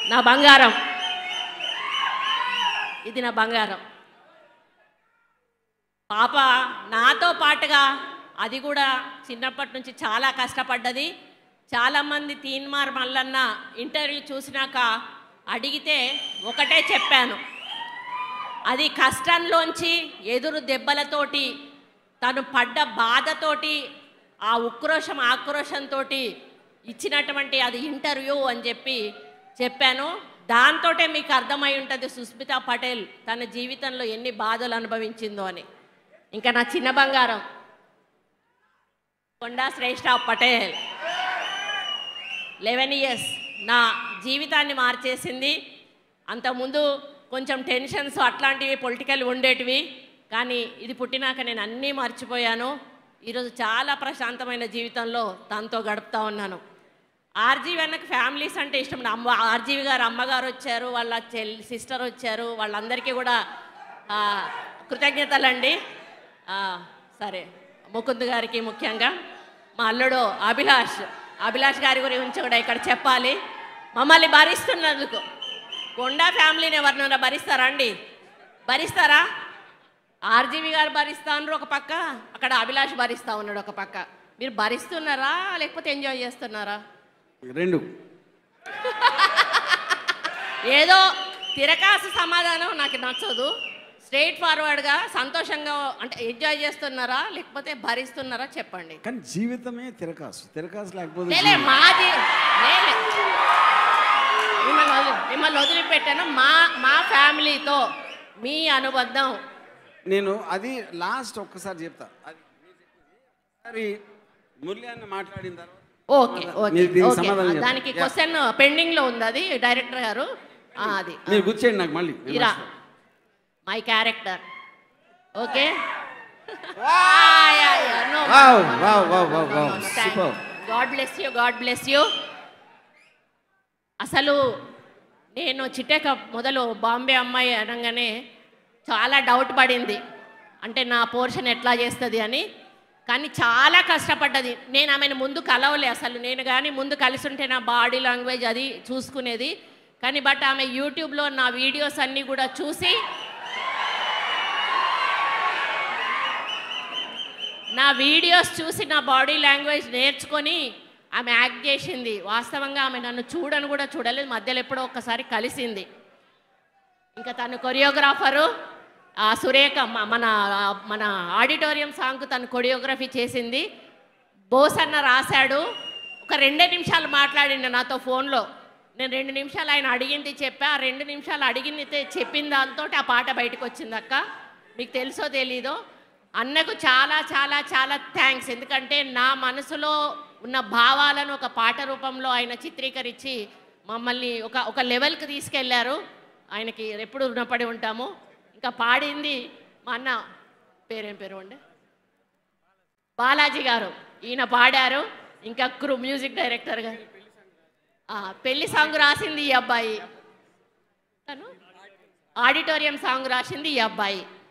నా బంగారం ఇది నా బంగారం పాప నాతో పాటుగా అది కూడా చిన్నప్పటి నుంచి చాలా కష్టపడ్డది చాలామంది తీన్మార్ మల్లన్న ఇంటర్వ్యూ చూసినాక అడిగితే ఒకటే చెప్పాను అది కష్టంలోంచి ఎదురు దెబ్బలతోటి తను పడ్డ బాధతోటి ఆ ఉక్రోషం ఆక్రోషంతో ఇచ్చినటువంటి అది ఇంటర్వ్యూ అని చెప్పి చెప్పాను దాంతోటే మీకు అర్థమై ఉంటుంది సుస్మితా పటేల్ తన జీవితంలో ఎన్ని బాధలు అనుభవించిందో అని ఇంకా నా చిన్న బంగారం కొండా శ్రేష్ఠ పటేల్ లెవెన్ ఇయర్స్ నా జీవితాన్ని మార్చేసింది అంతకుముందు కొంచెం టెన్షన్స్ అట్లాంటివి పొలిటికల్ ఉండేటివి కానీ ఇది పుట్టినాక నేను అన్నీ మర్చిపోయాను ఈరోజు చాలా ప్రశాంతమైన జీవితంలో తనతో గడుపుతా ఉన్నాను ఆర్జీవి అన్నకు ఫ్యామిలీస్ అంటే ఇష్టం అమ్మ ఆర్జీవి గారు అమ్మగారు వచ్చారు వాళ్ళ చెల్లి సిస్టర్ వచ్చారు వాళ్ళందరికీ కూడా ఆ, కృతజ్ఞతలండి ఆ, సరే ముకుంద్ గారికి ముఖ్యంగా మా అల్లుడు అభిలాష్ అభిలాష్ గారి గురించి కూడా ఇక్కడ చెప్పాలి మమ్మల్ని భరిస్తున్నందుకు కొండా ఫ్యామిలీని ఎవరినైనా భరిస్తారా అండి భరిస్తారా ఆర్జీవి గారు భరిస్తా ఉన్నారు ఒక పక్క అక్కడ అభిలాష్ భరిస్తా ఉన్నాడు ఒక పక్క మీరు భరిస్తున్నారా లేకపోతే ఎంజాయ్ చేస్తున్నారా రెండు ఏదో తిరకాసు సమాధానం నాకు నచ్చదు స్ట్రైట్ ఫార్వర్డ్గా సంతోషంగా అంటే ఎంజాయ్ చేస్తున్నారా లేకపోతే భరిస్తున్నారా చెప్పండి కానీ జీవితమే తిరకాసు తిరకాసు లేకపోతే లేలే మాది లేలే మిమ్మల్ని వదిలి మిమ్మల్ని వదిలిపెట్టాను మా మా ఫ్యామిలీతో మీ అనుబంధం నేను అది లాస్ట్ ఒక్కసారి చెప్తా అది ఒకసారి మురళి అన్న మాట్లాడిన తర్వాత ఓకే ఓకే మీరు దీనికి ఓకే సమాధానం చెప్పండి. దానికి Yeah. క్వశ్చన్ పెండింగ్ లో ఉంది అది డైరెక్టర్ గారు ఆ, అది మీరు గుర్చేయండి నాకు మళ్ళీ నేను ఇరా మర్చిపోయాను. My character okay Wow, wow, wow, wow, wow. Super. God bless you God bless you అసలు నేను చిట్టెక మొదలు బాంబే అమ్మాయి అనగానే చాలా డౌట్ పడింది అంటే నా పోర్షన్ ఎట్లా చేస్తుంది అని కానీ చాలా కష్టపడ్డది నేను ఆమెను ముందు కలవలే అసలు నేను కానీ ముందు కలిసి ఉంటే నా బాడీ లాంగ్వేజ్ అది చూసుకునేది కానీ బట్ ఆమె యూట్యూబ్లో నా వీడియోస్ అన్నీ కూడా చూసి నా వీడియోస్ చూసి నా బాడీ లాంగ్వేజ్ నేర్చుకొని ఆమె యాక్ట్ చేసింది వాస్తవంగా ఆమె నన్ను చూడను కూడా చూడలేదు మధ్యలో ఎప్పుడో ఒక్కసారి కలిసింది ఇంకా తను కొరియోగ్రాఫరు ఆ సురేఖ మ- మన మన ఆడిటోరియం సాంగ్కు తను కొరియోగ్రఫీ చేసింది బోస్ అన్న రాశాడు ఒక రెండే నిమిషాలు మాట్లాడిండు నాతో ఫోన్లో నేను రెండు నిమిషాలు ఆయన అడిగింది చెప్పా ఆ రెండు నిమిషాలు అడిగింది తె- చెప్పిన దాంతో ఆ పాట బయటకు వచ్చింది అక్క మీకు తెలుసో తెలీదో అన్నకు చాలా చాలా చాలా థ్యాంక్స్ ఎందుకంటే నా మనసులో ఉన్న భావాలను ఒక పాట రూపంలో ఆయన చిత్రీకరించి మమ్మల్ని ఒక ఒక లెవెల్కి తీసుకెళ్లారు ఆయనకి ఎప్పుడు రుణపడి ఉంటాము ఇంకా పాడింది మా అన్న పేరేం పేరు అండి బాలాజీ గారు ఈయన పాడారు ఇంకా క్రూ మ్యూజిక్ డైరెక్టర్ గారు ఆ, పెళ్లి సాంగ్ రాసింది ఈ అబ్బాయి తను ఆడిటోరియం సాంగ్ రాసింది ఈ అబ్బాయి